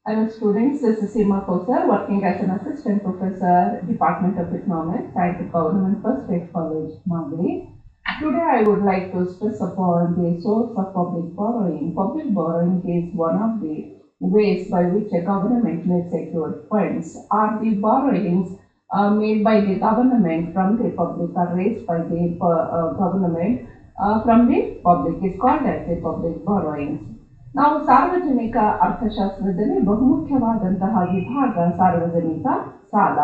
Hello students, this is Seema Kausar working as an assistant professor, Department of Economics at the Government First State College, Magri. Today I would like to stress upon the source of public borrowing. Public borrowing is one of the ways by which a government may secure funds or the borrowings uh, made by the government from the public or raised by the uh, government uh, from the public is called as the public borrowings. ನಾವು ಸಾರ್ವಜನಿಕ ಅರ್ಥಶಾಸ್ತ್ರದಲ್ಲಿ ಬಹುಮುಖ್ಯವಾದಂತಹ ವಿಭಾಗ ಸಾರ್ವಜನಿಕ ಸಾಲ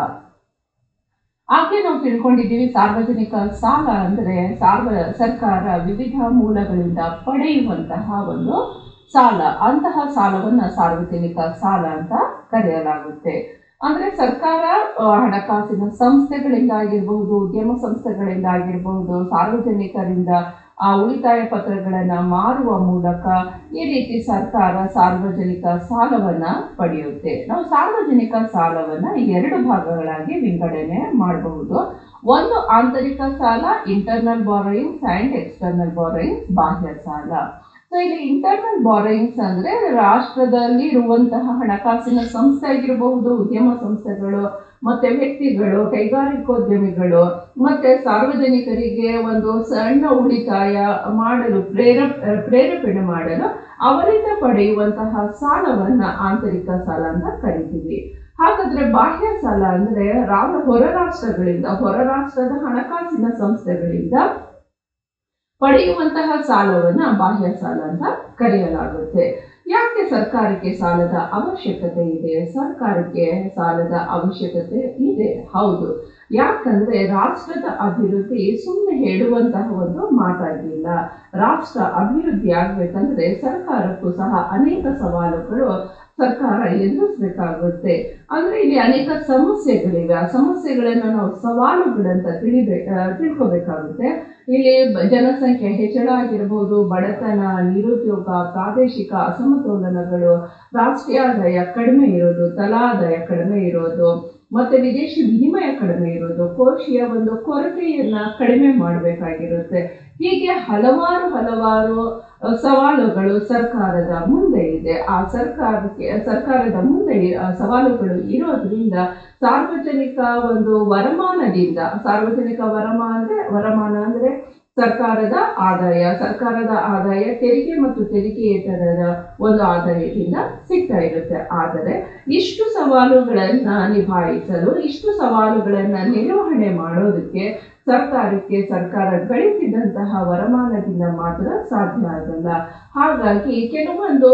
ಆಗ್ಲೇ ನಾವು ತಿಳ್ಕೊಂಡಿದ್ದೀವಿ ಸಾರ್ವಜನಿಕ ಸಾಲ ಅಂದ್ರೆ ಸಾರ್ವ ಸರ್ಕಾರ ವಿವಿಧ ಮೂಲಗಳಿಂದ ಪಡೆಯುವಂತಹ ಒಂದು ಸಾಲ ಅಂತಹ ಸಾಲವನ್ನ ಸಾರ್ವಜನಿಕ ಸಾಲ ಅಂತ ಕರೆಯಲಾಗುತ್ತೆ ಅಂದ್ರೆ ಸರ್ಕಾರ ಆ, ಹಣಕಾಸಿನ ಸಂಸ್ಥೆಗಳಿಂದ ಆಗಿರಬಹುದು ಉದ್ಯಮ ಸಂಸ್ಥೆಗಳಿಂದ ಆಗಿರಬಹುದು ಸಾರ್ವಜನಿಕರಿಂದ ಆ ಉಳಿತಾಯ ಪತ್ರಗಳನ್ನ ಮಾರುವ ಮೂಲಕ ಈ ರೀತಿ ಸರ್ಕಾರ ಸಾರ್ವಜನಿಕ ಸಾಲವನ್ನ ಪಡೆಯುತ್ತೆ ನಾವು ಸಾರ್ವಜನಿಕ ಸಾಲವನ್ನ ಎರಡು ಭಾಗಗಳಾಗಿ ವಿಂಗಡಣೆ ಮಾಡಬಹುದು ಒಂದು ಆಂತರಿಕ ಸಾಲ internal borrowings and external borrowings ಬಾಹ್ಯ ಸಾಲ ಸೊ ಇಲ್ಲಿ ಇಂಟರ್ನಲ್ ಬಾರೋಯಿಂಗ್ಸ್ ಅಂದ್ರೆ ರಾಷ್ಟ್ರದಲ್ಲಿ ಇರುವಂತಹ ಹಣಕಾಸಿನ ಸಂಸ್ಥೆ ಆಗಿರಬಹುದು ಉದ್ಯಮ ಸಂಸ್ಥೆಗಳು ಮತ್ತೆ ವ್ಯಕ್ತಿಗಳು ಕೈಗಾರಿಕೋದ್ಯಮಿಗಳು ಮತ್ತೆ ಸಾರ್ವಜನಿಕರಿಗೆ ಒಂದು ಸಣ್ಣ ಉಳಿತಾಯ ಮಾಡಲು ಪ್ರೇರೇಪ ಪ್ರೇರೇಪಣೆ ಮಾಡಲು ಅವರಿಂದ ಪಡೆಯುವಂತಹ ಸಾಲವನ್ನ ಆಂತರಿಕ ಸಾಲ ಅಂತ ಕರಿತೀವಿ ಹಾಗಾದ್ರೆ ಬಾಹ್ಯ ಸಾಲ ಅಂದ್ರೆ ರಾ- ಹೊರ ರಾಷ್ಟ್ರಗಳಿಂದ ಹೊರ ರಾಷ್ಟ್ರದ ಹಣಕಾಸಿನ ಸಂಸ್ಥೆಗಳಿಂದ ಪಡೆಯುವಂತಹ ಸಾಲವನ್ನ ಬಾಹ್ಯ ಸಾಲ ಅಂತ ಕರೆಯಲಾಗುತ್ತೆ ಯಾಕೆ ಸರ್ಕಾರಕ್ಕೆ ಸಾಲದ ಅವಶ್ಯಕತೆ ಇದೆ ಸರ್ಕಾರಕ್ಕೆ ಸಾಲದ ಅವಶ್ಯಕತೆ ಇದೆ ಹೌದು ಯಾಕಂದ್ರೆ ರಾಷ್ಟ್ರದ ಅಭಿವೃದ್ಧಿ ಸುಮ್ಮನೆ ಹೇಳುವಂತಹ ಒಂದು ಮಾತಾಗಿಲ್ಲ ರಾಷ್ಟ್ರ ಅಭಿವೃದ್ಧಿ ಆಗ್ಬೇಕಂದ್ರೆ ಸರ್ಕಾರಕ್ಕೂ ಸಹ ಅನೇಕ ಸವಾಲುಗಳು ಸರ್ಕಾರ ಎದುರಿಸಬೇಕಾಗುತ್ತೆ ಅಂದ್ರೆ ಇಲ್ಲಿ ಅನೇಕ ಸಮಸ್ಯೆಗಳಿವೆ ಆ ಸಮಸ್ಯೆಗಳನ್ನ ನಾವು ಸವಾಲುಗಳಂತ ತಿಳಿಬೇಕ ತಿಳ್ಕೊಬೇಕಾಗುತ್ತೆ ಇಲ್ಲಿ ಬ- ಜನಸಂಖ್ಯೆ ಹೆಚ್ಚಳ ಆಗಿರಬಹುದು ಬಡತನ ನಿರುದ್ಯೋಗ ಪ್ರಾದೇಶಿಕ ಅಸಮತೋಲನಗಳು ರಾಷ್ಟ್ರೀಯ ಆದಾಯ ಕಡಿಮೆ ಇರೋದು ತಲಾದಾಯ ಕಡಿಮೆ ಇರೋದು ಮತ್ತೆ ವಿದೇಶಿ ವಿನಿಮಯ ಕಡಿಮೆ ಇರೋದು ಕೋಶೀಯ ಒಂದು ಕೊರತೆಯನ್ನ ಕಡಿಮೆ ಮಾಡಬೇಕಾಗಿರುತ್ತೆ ಹೀಗೆ ಹಲವಾರು ಹಲವಾರು ಅ, ಸವಾಲುಗಳು ಸರ್ಕಾರದ ಮುಂದೆ ಇದೆ ಆ ಸರ್ಕಾರಕ್ಕೆ ಸರ್ಕಾರದ ಮುಂದೆ ಆ ಸವಾಲುಗಳು ಇರೋದ್ರಿಂದ ಸಾರ್ವಜನಿಕ ಒಂದು ವರಮಾನದಿಂದ ಸಾರ್ವಜನಿಕ ವರಮಾನ ಅಂದ್ರೆ ವರಮಾನ ಅಂದ್ರೆ ಸರ್ಕಾರದ ಆದಾಯ ಸರ್ಕಾರದ ಆದಾಯ ತೆರಿಗೆ ಮತ್ತು ತೆರಿಗೆಯೇತರದ ಒಂದು ಆದಾಯದಿಂದ ಸಿಗ್ತಾ ಇರುತ್ತೆ ಆದರೆ ಇಷ್ಟು ಸವಾಲುಗಳನ್ನ ನಿಭಾಯಿಸಲು ಇಷ್ಟು ಸವಾಲುಗಳನ್ನ ನಿರ್ವಹಣೆ ಮಾಡೋದಕ್ಕೆ ಸರ್ಕಾರಕ್ಕೆ ಸರ್ಕಾರ ಗಳಿಸಿದಂತಹ ವರಮಾನದಿಂದ ಮಾತ್ರ ಸಾಧ್ಯ ಆಗಲ್ಲ ಹಾಗಾಗಿ ಕೆಲವೊಂದು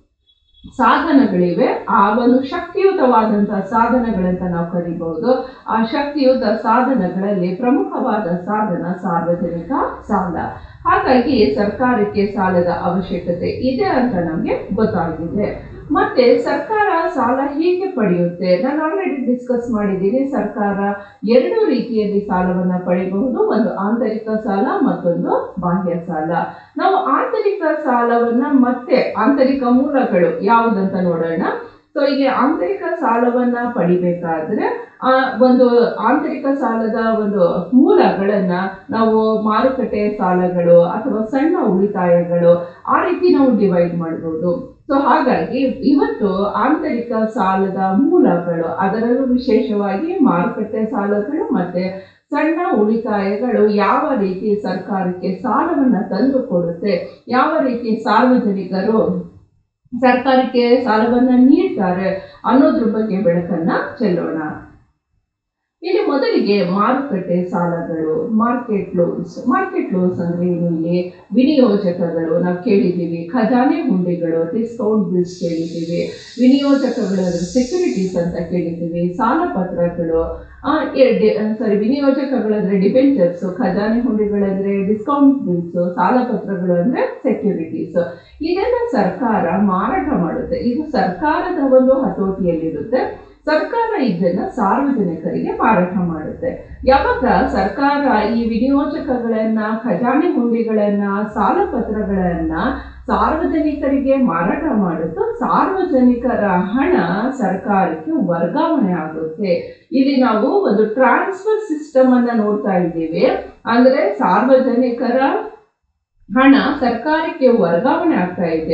ಸಾಧನಗಳಿವೆ ಆ ಒಂದು ಶಕ್ತಿಯುತವಾದಂತಹ ಸಾಧನಗಳಂತ ನಾವು ಕರಿಬಹುದು ಆ ಶಕ್ತಿಯುತ ಸಾಧನಗಳಲ್ಲಿ ಪ್ರಮುಖವಾದ ಸಾಧನ ಸಾರ್ವಜನಿಕ ಸಾಲ ಹಾಗಾಗಿ ಸರ್ಕಾರಕ್ಕೆ ಸಾಲದ ಅವಶ್ಯಕತೆ ಇದೆ ಅಂತ ನಮಗೆ ಗೊತ್ತಾಗಿದೆ ಮತ್ತೆ ಸರ್ಕಾರ ಸಾಲ ಹೇಗೆ ಪಡೆಯುತ್ತೆ ನಾನು ಆಲ್ರೆಡಿ ಡಿಸ್ಕಸ್ ಮಾಡಿದ್ದೀನಿ ಸರ್ಕಾರ ಎರಡು ರೀತಿಯಲ್ಲಿ ಸಾಲವನ್ನ ಪಡೆಯಬಹುದು ಒಂದು ಆಂತರಿಕ ಸಾಲ ಮತ್ತೊಂದು ಬಾಹ್ಯ ಸಾಲ ನಾವು ಆಂತರಿಕ ಸಾಲವನ್ನ ಮತ್ತೆ ಆಂತರಿಕ ಮೂಲಗಳು ಯಾವುದಂತ ನೋಡೋಣ ಸೊ ಇಲ್ಲಿ ಆಂತರಿಕ ಸಾಲವನ್ನ ಪಡಿಬೇಕಾದ್ರೆ ಆ ಒಂದು ಆಂತರಿಕ ಸಾಲದ ಒಂದು ಮೂಲಗಳನ್ನ ನಾವು ಮಾರುಕಟ್ಟೆ ಸಾಲಗಳು ಅಥವಾ ಸಣ್ಣ ಉಳಿತಾಯಗಳು ಆ ರೀತಿ ನಾವು ಡಿವೈಡ್ ಮಾಡಬಹುದು ಸೊ ಹಾಗಾಗಿ ಇವತ್ತು ಆಂತರಿಕ ಸಾಲದ ಮೂಲಗಳು ಅದರಲ್ಲೂ ವಿಶೇಷವಾಗಿ ಮಾರುಕಟ್ಟೆ ಸಾಲಗಳು ಮತ್ತೆ ಸಣ್ಣ ಉಳಿತಾಯಗಳು ಯಾವ ರೀತಿ ಸರ್ಕಾರಕ್ಕೆ ಸಾಲವನ್ನ ತಂದು ಕೊಡುತ್ತೆ ಯಾವ ರೀತಿ ಸಾರ್ವಜನಿಕರು ಸರ್ಕಾರಕ್ಕೆ ಸಾಲವನ್ನ ನೀಡ್ತಾರೆ ಅನ್ನೋದ್ರ ಬಗ್ಗೆ ಬೆಳಕನ್ನ ಚೆಲ್ಲೋಣ ಇಲ್ಲಿ ಮೊದಲಿಗೆ ಮಾರುಕಟ್ಟೆ ಸಾಲಗಳು ಮಾರ್ಕೆಟ್ ಲೋನ್ಸ್ ಮಾರ್ಕೆಟ್ ಲೋನ್ಸ್ ಅಂದ್ರೆ ಏನು ಇಲ್ಲಿ ವಿನಿಯೋಜಕಗಳು ನಾವು ಕೇಳಿದ್ದೀವಿ ಖಜಾನೆ ಹುಂಡಿಗಳು ಡಿಸ್ಕೌಂಟ್ ಬಿಲ್ಸ್ ಕೇಳಿದ್ದೀವಿ ವಿನಿಯೋಜಕಗಳು ಸೆಕ್ಯೂರಿಟೀಸ್ ಅಂತ ಕೇಳಿದ್ದೀವಿ ಸಾಲ ಪತ್ರಗಳು ಸಾರಿ ವಿನಿಯೋಜಕಗಳಂದ್ರೆ ಡಿಬೆಂಚರ್ಸ್ ಖಜಾನೆ ಹುಂಡಿಗಳಂದ್ರೆ ಡಿಸ್ಕೌಂಟ್ ಬಿಲ್ಸ್ ಸಾಲ ಪತ್ರಗಳು ಅಂದ್ರೆ ಸೆಕ್ಯೂರಿಟೀಸ್ ಇದನ್ನ ಸರ್ಕಾರ ಮಾರಾಟ ಮಾಡುತ್ತೆ ಇದು ಸರ್ಕಾರದ ಒಂದು ಹತೋಟಿಯಲ್ಲಿರುತ್ತೆ ಸರ್ಕಾರ ಇದನ್ನ ಸಾರ್ವಜನಿಕರಿಗೆ ಮಾರಾಟ ಮಾಡುತ್ತೆ ಯಾವಾಗ ಸರ್ಕಾರ ಈ ವಿನಿಯೋಜಕಗಳನ್ನ ಖಜಾನೆ ಹುಂಡಿಗಳನ್ನ ಸಾಲ ಪತ್ರಗಳನ್ನ ಸಾರ್ವಜನಿಕರಿಗೆ ಮಾರಾಟ ಮಾಡುತ್ತೋ ಸಾರ್ವಜನಿಕರ ಹಣ ಸರ್ಕಾರಕ್ಕೆ ವರ್ಗಾವಣೆ ಆಗುತ್ತೆ ಇಲ್ಲಿ ನಾವು ಒಂದು ಟ್ರಾನ್ಸ್ಫರ್ ಸಿಸ್ಟಮ್ ಅನ್ನ ನೋಡ್ತಾ ಇದ್ದೀವಿ ಅಂದ್ರೆ ಸಾರ್ವಜನಿಕರ ಹಣ ಸರ್ಕಾರಕ್ಕೆ ವರ್ಗಾವಣೆ ಆಗ್ತಾ ಇದೆ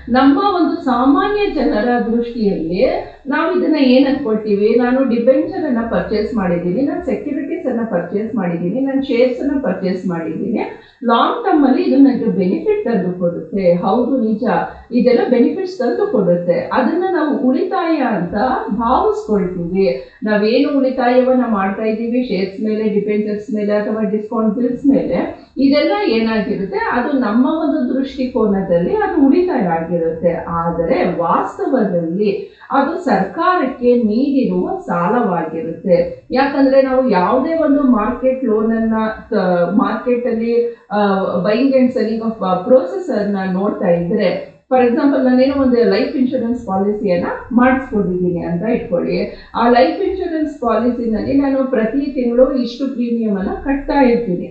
ನಮ್ಮ ಒಂದು ಸಾಮಾನ್ಯ ಜನರ ದೃಷ್ಟಿಯಲ್ಲಿ ನಾವು ಇದನ್ನ ಏನ್ ಅನ್ಕೊಳ್ತೀವಿ ನಾನು ಡಿಬೆಂಚರ್ ಅನ್ನ ಪರ್ಚೇಸ್ ಮಾಡಿದ್ದೀನಿ ನಾನು ಸೆಕ್ಯೂರಿಟೀಸ್ ಅನ್ನ ಪರ್ಚೇಸ್ ಮಾಡಿದ್ದೀನಿ ನಾನು ಶೇರ್ಸ್ ಅನ್ನ ಪರ್ಚೇಸ್ ಮಾಡಿದ್ದೀನಿ ಲಾಂಗ್ ಟರ್ಮ್ ಅಲ್ಲಿ ಇದು ನನಗೆ ಬೆನಿಫಿಟ್ ತಂದು ಕೊಡುತ್ತೆ ಹೌದು ನಿಜ ಇದೆಲ್ಲ ಬೆನಿಫಿಟ್ಸ್ ತಂದು ಕೊಡುತ್ತೆ ಅದನ್ನ ನಾವು ಉಳಿತಾಯ ಅಂತ ಭಾವಿಸ್ಕೊಳ್ತೀವಿ ನಾವೇನು ಉಳಿತಾಯವನ್ನ ಮಾಡ್ತಾ ಇದ್ದೀವಿ ಶೇರ್ಸ್ ಮೇಲೆ ಡಿಬೆಂಚರ್ಸ್ ಮೇಲೆ ಅಥವಾ ಡಿಸ್ಕೌಂಟ್ ಬಿಲ್ಸ್ ಮೇಲೆ ಇದೆಲ್ಲ ಏನಾಗಿರುತ್ತೆ ಅದು ನಮ್ಮ ಒಂದು ದೃಷ್ಟಿಕೋನದಲ್ಲಿ ಅದು ಉಳಿತಾಯ ಆಗಿರುತ್ತೆ ಆದರೆ ವಾಸ್ತವದಲ್ಲಿ ಅದು ಸರ್ಕಾರಕ್ಕೆ ನೀಡಿರುವ ಸಾಲವಾಗಿರುತ್ತೆ ಯಾಕಂದ್ರೆ ನಾವು ಯಾವುದೇ ಒಂದು ಮಾರ್ಕೆಟ್ ಲೋನ್ ಅನ್ನ ಮಾರ್ಕೆಟ್ ಅಲ್ಲಿ buying and selling of process ಅನ್ನ ನೋಡ್ತಾ ಇದ್ರೆ ಫಾರ್ ಎಕ್ಸಾಂಪಲ್ ನಾನೇನೋ ಒಂದು ಲೈಫ್ ಇನ್ಶೂರೆನ್ಸ್ ಪಾಲಿಸಿಯನ್ನ ಮಾಡಿಸ್ಕೊಂಡಿದ್ದೀನಿ ಅಂತ ಇಟ್ಕೊಳ್ಳಿ ಆ ಲೈಫ್ ಇನ್ಶೂರೆನ್ಸ್ ಪಾಲಿಸಿನಲ್ಲಿ ನಾನು ಪ್ರತಿ ತಿಂಗಳು ಇಷ್ಟು ಪ್ರೀಮಿಯಂ ಅನ್ನ ಕಟ್ತಾ ಇರ್ತೀನಿ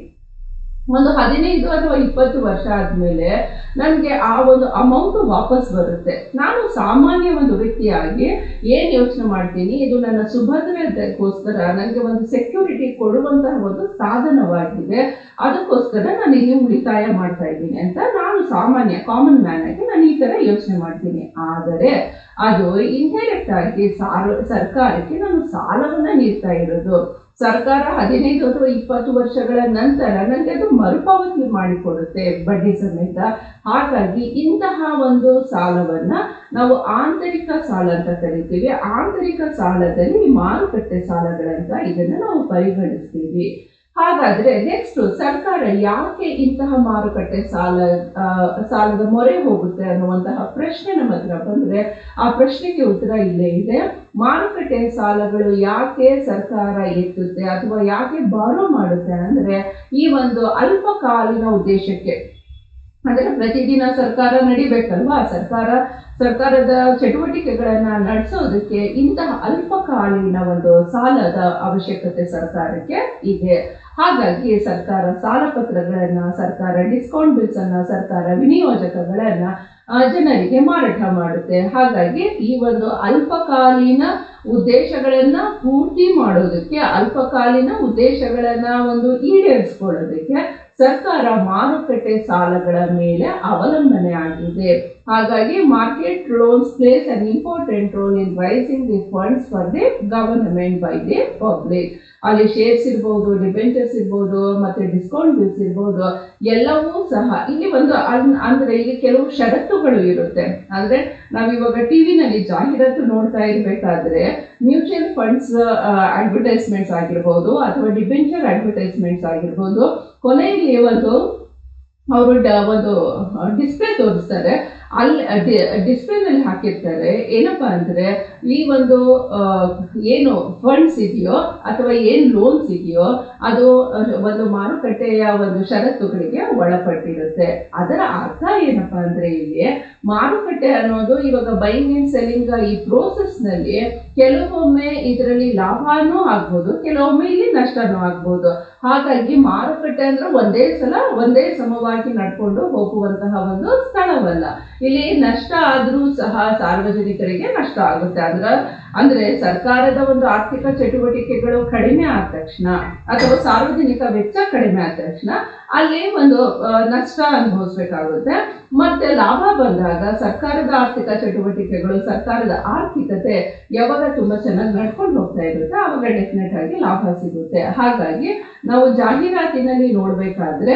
ಒಂದು ಹದಿನೈದು ಅಥವಾ ಇಪ್ಪತ್ತು ವರ್ಷ ಆದ್ಮೇಲೆ ನನಗೆ ಆ ಒಂದು ಅಮೌಂಟ್ ವಾಪಸ್ ಬರುತ್ತೆ ನಾನು ಸಾಮಾನ್ಯ ಒಂದು ವ್ಯಕ್ತಿಯಾಗಿ ಏನ್ ಯೋಚನೆ ಮಾಡ್ತೀನಿ ಇದು ನನ್ನ ಸುಭದ್ರತೆಗೋಸ್ಕರ ನನಗೆ ಒಂದು ಸೆಕ್ಯೂರಿಟಿ ಕೊಡುವಂತಹ ಒಂದು ಸಾಧನವಾಗಿದೆ ಅದಕ್ಕೋಸ್ಕರ ನಾನು ಇಲ್ಲಿ ಉಳಿತಾಯ ಮಾಡ್ತಾ ಇದ್ದೀನಿ ಅಂತ ನಾನು ಸಾಮಾನ್ಯ ಕಾಮನ್ ಮ್ಯಾನ್ ಆಗಿ ನಾನು ಈ ತರ ಯೋಚನೆ ಮಾಡ್ತೀನಿ ಆದರೆ ಅದು ಇಂಡೈರೆಕ್ಟ್ ಆಗಿ ಸಾರ ಸರ್ಕಾರಕ್ಕೆ ನಾನು ಸಾಲವನ್ನ ನೀಡ್ತಾ ಇರೋದು ಸರ್ಕಾರ ಹದಿನೈದು ಅಥವಾ ಇಪ್ಪತ್ತು ವರ್ಷಗಳ ನಂತರ ನನಗೆ ಅದು ಮರುಪಾವತಿ ಮಾಡಿಕೊಡುತ್ತೆ ಬಡ್ಡಿ ಸಮೇತ ಹಾಗಾಗಿ ಇಂತಹ ಒಂದು ಸಾಲವನ್ನ ನಾವು ಆಂತರಿಕ ಸಾಲ ಅಂತ ಕರಿತೀವಿ ಆಂತರಿಕ ಸಾಲದಲ್ಲಿ ಮಾರುಕಟ್ಟೆ ಸಾಲಗಳಂತ ಇದನ್ನ ನಾವು ಪರಿಗಣಿಸ್ತೀವಿ ಹಾಗಾದ್ರೆ ನೆಕ್ಸ್ಟ್ ಸರ್ಕಾರ ಯಾಕೆ ಇಂತಹ ಮಾರುಕಟ್ಟೆ ಸಾಲ ಆ, ಸಾಲದ ಮೊರೆ ಹೋಗುತ್ತೆ ಅನ್ನುವಂತಹ ಪ್ರಶ್ನೆ ನಮ್ಮ ಹತ್ರ ಬಂದ್ರೆ ಆ ಪ್ರಶ್ನೆಗೆ ಉತ್ತರ ಇಲ್ಲೇ ಇದೆ ಮಾರುಕಟ್ಟೆ ಸಾಲಗಳು ಯಾಕೆ ಸರ್ಕಾರ ಎತ್ತುತ್ತೆ ಅಥವಾ ಯಾಕೆ ಬಾರೋ ಮಾಡುತ್ತೆ ಅಂದ್ರೆ ಈ ಒಂದು ಅಲ್ಪಕಾಲೀನ ಉದ್ದೇಶಕ್ಕೆ ಅಂದ್ರೆ ಪ್ರತಿದಿನ ಸರ್ಕಾರ ನಡಿಬೇಕಲ್ವಾ ಸರ್ಕಾರ ಸರ್ಕಾರದ ಚಟುವಟಿಕೆಗಳನ್ನ ನಡೆಸೋದಕ್ಕೆ ಇಂತಹ ಅಲ್ಪಕಾಲೀನ ಒಂದು ಸಾಲದ ಅವಶ್ಯಕತೆ ಸರ್ಕಾರಕ್ಕೆ ಇದೆ ಹಾಗಾಗಿ ಸರ್ಕಾರ ಸಾಲ ಪತ್ರಗಳನ್ನ ಸರ್ಕಾರ ಡಿಸ್ಕೌಂಟ್ ಬಿಲ್ಸ್ ಅನ್ನ ಸರ್ಕಾರ ವಿನಿಯೋಜಕಗಳನ್ನ ಆ, ಜನರಿಗೆ ಮಾರಾಟ ಮಾಡುತ್ತೆ ಹಾಗಾಗಿ ಈ ಒಂದು ಅಲ್ಪಕಾಲೀನ ಉದ್ದೇಶಗಳನ್ನ ಪೂರ್ತಿ ಮಾಡೋದಕ್ಕೆ ಅಲ್ಪಕಾಲೀನ ಉದ್ದೇಶಗಳನ್ನ ಒಂದು ಈಡೇರಿಸ್ಕೊಳ್ಳೋದಕ್ಕೆ ಸರ್ಕಾರ ಮಾರುಕಟ್ಟೆ ಸಾಲಗಳ ಮೇಲೆ ಅವಲಂಬನೆ ಆಗಿದೆ ಹಾಗಾಗಿ market loans plays an important role in raising the funds for the government by the public ಅಲ್ಲಿ ಶೇರ್ಸ್ ಇರ್ಬೋದು ಡಿಬೆಂಚರ್ಸ್ ಇರ್ಬೋದು ಮತ್ತೆ ಡಿಸ್ಕೌಂಟ್ ಬಿಲ್ಸ್ ಇರ್ಬೋದು ಎಲ್ಲವೂ ಸಹ ಇಲ್ಲಿ ಒಂದು ಅನ್- ಅಂದ್ರೆ ಇಲ್ಲಿ ಕೆಲವು ಷರತ್ತುಗಳು ಇರುತ್ತೆ ಅಂದ್ರೆ ನಾವಿವಾಗ ಟಿವಿನಲ್ಲಿ ಜಾಹೀರಾತು ನೋಡ್ತಾ ಇರಬೇಕಾದ್ರೆ ಮ್ಯೂಚುವಲ್ ಫಂಡ್ಸ್ ಅಡ್ವರ್ಟೈಸ್ಮೆಂಟ್ಸ್ ಆಗಿರ್ಬೋದು ಅಥವಾ ಡಿಬೆಂಚರ್ ಅಡ್ವರ್ಟೈಸ್ಮೆಂಟ್ಸ್ ಆಗಿರ್ಬೋದು ಕೊನೆಯಲ್ಲಿ ಒಂದು ಅವರು ಒಂದು ಡಿಸ್ಪ್ಲೇ ತೋರಿಸ್ತಾರೆ ಅಲ್ಲಿ ಡಿಸ್ಪ್ಲೇನಲ್ಲಿ ಹಾಕಿರ್ತಾರೆ ಏನಪ್ಪಾ ಅಂದ್ರೆ ಈ ಒಂದು ಆ, ಏನು ಫಂಡ್ಸ್ ಇದೆಯೋ ಅಥವಾ ಏನು ಲೋನ್ಸ್ ಇದೆಯೋ ಅದು ಆ, ಒಂದು ಮಾರುಕಟ್ಟೆಯ ಒಂದು ಷರತ್ತುಗಳಿಗೆ ಒಳಪಟ್ಟಿರುತ್ತೆ ಅದರ ಅರ್ಥ ಏನಪ್ಪಾ ಅಂದ್ರೆ ಇಲ್ಲಿ ಮಾರುಕಟ್ಟೆ ಅನ್ನೋದು ಇವಾಗ ಬೈಂಗ್ ಅಂಡ್ ಸೆಲ್ಲಿಂಗ್ ಈ ಪ್ರೋಸೆಸ್ ನಲ್ಲಿ ಕೆಲವೊಮ್ಮೆ ಇದರಲ್ಲಿ ಲಾಭನೂ ಆಗ್ಬೋದು ಕೆಲವೊಮ್ಮೆ ಇಲ್ಲಿ ನಷ್ಟನೂ ಆಗ್ಬೋದು ಹಾಗಾಗಿ ಮಾರುಕಟ್ಟೆ ಅಂದ್ರೆ ಒಂದೇ ಸಲ ಒಂದೇ ಸಮವಾಗಿ ನಡ್ಕೊಂಡು ಹೋಗುವಂತಹ ಒಂದು ಸ್ಥಳವಲ್ಲ ಇಲ್ಲಿ ನಷ್ಟ ಆದ್ರೂ ಸಹ ಸಾರ್ವಜನಿಕರಿಗೆ ನಷ್ಟ ಆಗುತ್ತೆ ಅಂದ್ರೆ ಅಂದ್ರೆ ಸರ್ಕಾರದ ಒಂದು ಆರ್ಥಿಕ ಚಟುವಟಿಕೆಗಳು ಕಡಿಮೆ ಆದ ತಕ್ಷಣ ಅಥವಾ ಸಾರ್ವಜನಿಕ ವೆಚ್ಚ ಕಡಿಮೆ ಆದ ತಕ್ಷಣ ಅಲ್ಲಿ ಒಂದು ಆ, ನಷ್ಟ ಅನುಭವಿಸ್ಬೇಕಾಗುತ್ತೆ ಮತ್ತೆ ಲಾಭ ಬಂದಾಗ ಸರ್ಕಾರದ ಆರ್ಥಿಕ ಚಟುವಟಿಕೆಗಳು ಸರ್ಕಾರದ ಆರ್ಥಿಕತೆ ಯಾವಾಗ ತುಂಬಾ ಚೆನ್ನಾಗಿ ನಡ್ಕೊಂಡು ಹೋಗ್ತಾ ಇರುತ್ತೆ ಆವಾಗ ಡೆಫಿನೆಟ್ ಆಗಿ ಲಾಭ ಸಿಗುತ್ತೆ ಹಾಗಾಗಿ ನಾವು ಜಾಹೀರಾತಿನಲ್ಲಿ ನೋಡ್ಬೇಕಾದ್ರೆ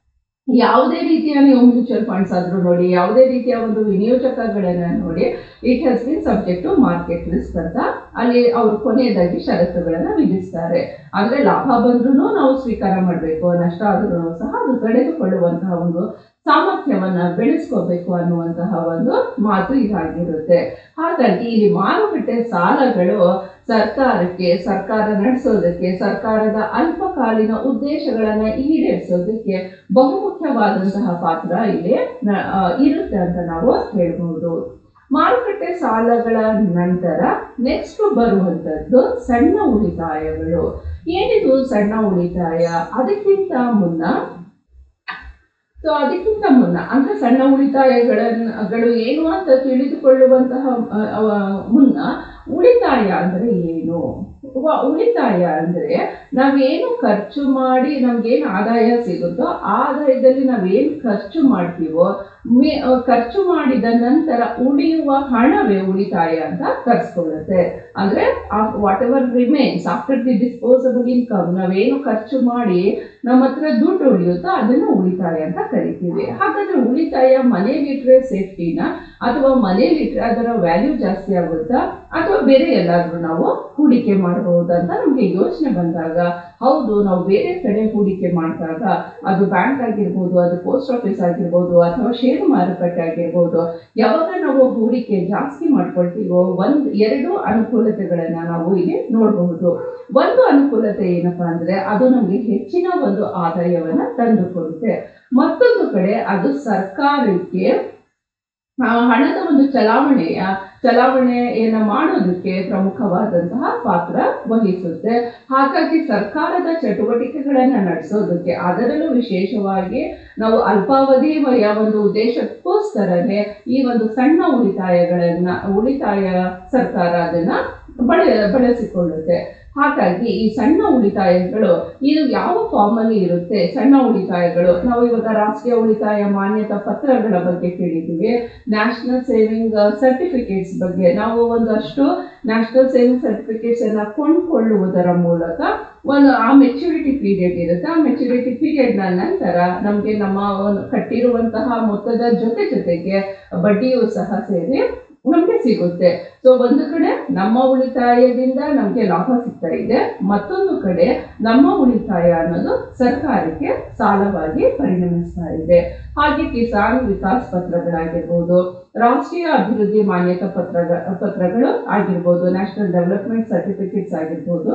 ಯಾವುದೇ ರೀತಿಯ ನೀವು ಮ್ಯೂಚುವಲ್ ಫಂಡ್ಸ್ ಆದ್ರೂ ನೋಡಿ ಯಾವುದೇ ರೀತಿಯ ಒಂದು ವಿನಿಯೋಜಕಗಳನ್ನ ನೋಡಿ it has been subject to market risk ಅಂತ ಅಲ್ಲಿ ಅವರು ಕೊನೆಯದಾಗಿ ಷರತ್ತುಗಳನ್ನ ವಿಧಿಸ್ತಾರೆ ಅಂದ್ರೆ ಲಾಭ ಬಂದ್ರೂ ನಾವು ಸ್ವೀಕಾರ ಮಾಡಬೇಕು ನಷ್ಟ ಆದ್ರೂ ಸಹ ಅದು ತಡೆದುಕೊಳ್ಳುವಂತಹ ಒಂದು ಸಾಮರ್ಥ್ಯವನ್ನ ಬೆಳೆಸ್ಕೋಬೇಕು ಅನ್ನುವಂತಹ ಒಂದು ಮಾತು ಇದಾಗಿರುತ್ತೆ ಹಾಗಾಗಿ ಇಲ್ಲಿ ಮಾರುಕಟ್ಟೆ ಸಾಲಗಳು ಸರ್ಕಾರಕ್ಕೆ ಸರ್ಕಾರ ನಡೆಸೋದಕ್ಕೆ ಸರ್ಕಾರದ ಅಲ್ಪಕಾಲೀನ ಉದ್ದೇಶಗಳನ್ನ ಈಡೇರಿಸೋದಕ್ಕೆ ಬಹುಮುಖ್ಯವಾದಂತಹ ಪಾತ್ರ ಇಲ್ಲಿ ನ- ಆ, ಇರುತ್ತೆ ಅಂತ ನಾವು ಹೇಳ್ಬಹುದು ಮಾರುಕಟ್ಟೆ ಸಾಲಗಳ ನಂತರ ನೆಕ್ಸ್ಟ್ ಬರುವಂತದ್ದು ಸಣ್ಣ ಉಳಿತಾಯಗಳು ಏನಿದು ಸಣ್ಣ ಉಳಿತಾಯ ಅದಕ್ಕಿಂತ ಮುನ್ನ ಸೊ ಅದಕ್ಕಿಂತ ಮುನ್ನ ಅಂದ್ರೆ ಸಣ್ಣ ಉಳಿತಾಯಗಳನ್ನುಗಳು ಏನು ಅಂತ ತಿಳಿದುಕೊಳ್ಳುವಂತಹ ಆ, ಆ, ಮುನ್ನ ಉಳಿತಾಯ ಅಂದ್ರೆ ಏನು ವ- ಉಳಿತಾಯ ಅಂದ್ರೆ ನಾವೇನು ಖರ್ಚು ಮಾಡಿ ನಮ್ಗೇನು ಆದಾಯ ಸಿಗುತ್ತೋ ಆ ಆದಾಯದಲ್ಲಿ ನಾವೇನು ಖರ್ಚು ಮಾಡ್ತೀವೋ ಮೇ- ಆ, ಖರ್ಚು ಮಾಡಿದ ನಂತರ ಉಳಿಯುವ ಹಣವೇ ಉಳಿತಾಯ ಅಂತ ಕರ್ಸ್ಕೊಳ್ಳುತ್ತೆ ಅಂದ್ರೆ whatever remains after the disposable income ನಾವೇನು ಖರ್ಚು ಮಾಡಿ ನಮ್ಮ ಹತ್ರ ದುಡ್ಡು ಉಳಿಯುತ್ತೋ ಅದನ್ನು ಉಳಿತಾಯ ಅಂತ ಕರಿತೀವಿ ಹಾಗಾದ್ರೆ ಉಳಿತಾಯ ಮನೇಲಿಟ್ರೆ ಸೇಫ್ಟಿನ ಅಥವಾ ಮನೇಲಿಟ್ರೆ ಅದರ ವ್ಯಾಲ್ಯೂ ಜಾಸ್ತಿ ಆಗುತ್ತಾ ಅಥವಾ ಬೇರೆ ಎಲ್ಲಾದ್ರೂ ನಾವು ಹೂಡಿಕೆ ಮಾಡಬಹುದು ಅಂತ ನಮ್ಗೆ ಯೋಚನೆ ಬಂದಾಗ ಹೌದು ನಾವು ಬೇರೆ ಕಡೆ ಹೂಡಿಕೆ ಮಾಡಿದಾಗ ಅದು ಬ್ಯಾಂಕ್ ಆಗಿರ್ಬೋದು ಅದು ಪೋಸ್ಟ್ ಆಫೀಸ್ ಆಗಿರ್ಬೋದು ಅಥವಾ ಷೇರು ಮಾರುಕಟ್ಟೆ ಆಗಿರ್ಬೋದು ಯಾವಾಗ ನಾವು ಹೂಡಿಕೆ ಜಾಸ್ತಿ ಮಾಡ್ಕೊಳ್ತೀವೋ ಒಂದ್ ಎರಡು ಅನುಕೂಲತೆಗಳನ್ನ ನಾವು ಇಲ್ಲಿ ನೋಡಬಹುದು ಒಂದು ಅನುಕೂಲತೆ ಏನಪ್ಪಾ ಅಂದ್ರೆ ಅದು ನಮಗೆ ಹೆಚ್ಚಿನ ಒಂದು ಆದಾಯವನ್ನ ತಂದುಕೊಡುತ್ತೆ ಮತ್ತೊಂದು ಕಡೆ ಅದು ಸರ್ಕಾರಕ್ಕೆ ಆ, ಹಣದ ಒಂದು ಚಲಾವಣೆಯ ಚಲಾವಣೆಯನ್ನ ಮಾಡೋದಕ್ಕೆ ಪ್ರಮುಖವಾದಂತಹ ಪಾತ್ರ ವಹಿಸುತ್ತೆ ಹಾಗಾಗಿ ಸರ್ಕಾರದ ಚಟುವಟಿಕೆಗಳನ್ನ ನಡೆಸೋದಕ್ಕೆ ಅದರಲ್ಲೂ ವಿಶೇಷವಾಗಿ ನಾವು ಅಲ್ಪಾವಧಿಯ ಒಂದು ಉದ್ದೇಶಕ್ಕೋಸ್ಕರನೇ ಈ ಒಂದು ಸಣ್ಣ ಉಳಿತಾಯಗಳನ್ನ ಉಳಿತಾಯ ಸರ್ಕಾರ ಅದನ್ನ ಬಳ ಬಳಸಿಕೊಳ್ಳುತ್ತೆ ಹಾಗಾಗಿ ಈ ಸಣ್ಣ ಉಳಿತಾಯಗಳು ಇದು ಯಾವ ಫಾರ್ಮ್ ಅಲ್ಲಿ ಇರುತ್ತೆ ಸಣ್ಣ ಉಳಿತಾಯಗಳು ನಾವು ಇವಾಗ ರಾಷ್ಟ್ರೀಯ ಉಳಿತಾಯ ಮಾನ್ಯತಾ ಪತ್ರಗಳ ಬಗ್ಗೆ ಕೇಳಿದ್ದೀವಿ ನ್ಯಾಷನಲ್ ಸೇವಿಂಗ್ ಸರ್ಟಿಫಿಕೇಟ್ಸ್ ಬಗ್ಗೆ ನಾವು ಒಂದಷ್ಟು ನ್ಯಾಷನಲ್ ಸೇವಿಂಗ್ ಸರ್ಟಿಫಿಕೇಟ್ಸ್ ಅನ್ನ ಕೊಂಡ್ಕೊಳ್ಳುವುದರ ಮೂಲಕ ಒಂದು ಆ ಮೆಚುರಿಟಿ ಪೀರಿಯಡ್ ಇರುತ್ತೆ ಆ ಮೆಚುರಿಟಿ ಪೀರಿಯಡ್ ನ ನಂತರ ನಮಗೆ ನಮ್ಮ ಒಂದು ಕಟ್ಟಿರುವಂತಹ ಮೊತ್ತದ ಜೊತೆ ಜೊತೆಗೆ ಬಡ್ಡಿಯೂ ಸಹ ಸೇರಿ ನಮಗೆ ಸಿಗುತ್ತೆ ಸೊ ಒಂದು ಕಡೆ ನಮ್ಮ ಉಳಿತಾಯದಿಂದ ನಮಗೆ ಲಾಭ ಸಿಗ್ತಾ ಇದೆ ಮತ್ತೊಂದು ಕಡೆ ನಮ್ಮ ಉಳಿತಾಯ ಅನ್ನೋದು ಸರ್ಕಾರಕ್ಕೆ ಸಾಲವಾಗಿ ಪರಿಣಮಿಸ್ತಾ ಇದೆ ಹಾಗೆ ಕಿಸಾನ್ ವಿಕಾಸ್ ಪತ್ರಗಳಾಗಿರ್ಬೋದು ರಾಷ್ಟ್ರೀಯ ಅಭಿವೃದ್ಧಿ ಮಾನ್ಯತಾ ಪತ್ರ ಪತ್ರಗಳು ಆಗಿರ್ಬೋದು ನ್ಯಾಷನಲ್ ಡೆವಲಪ್ಮೆಂಟ್ ಸರ್ಟಿಫಿಕೇಟ್ಸ್ ಆಗಿರ್ಬೋದು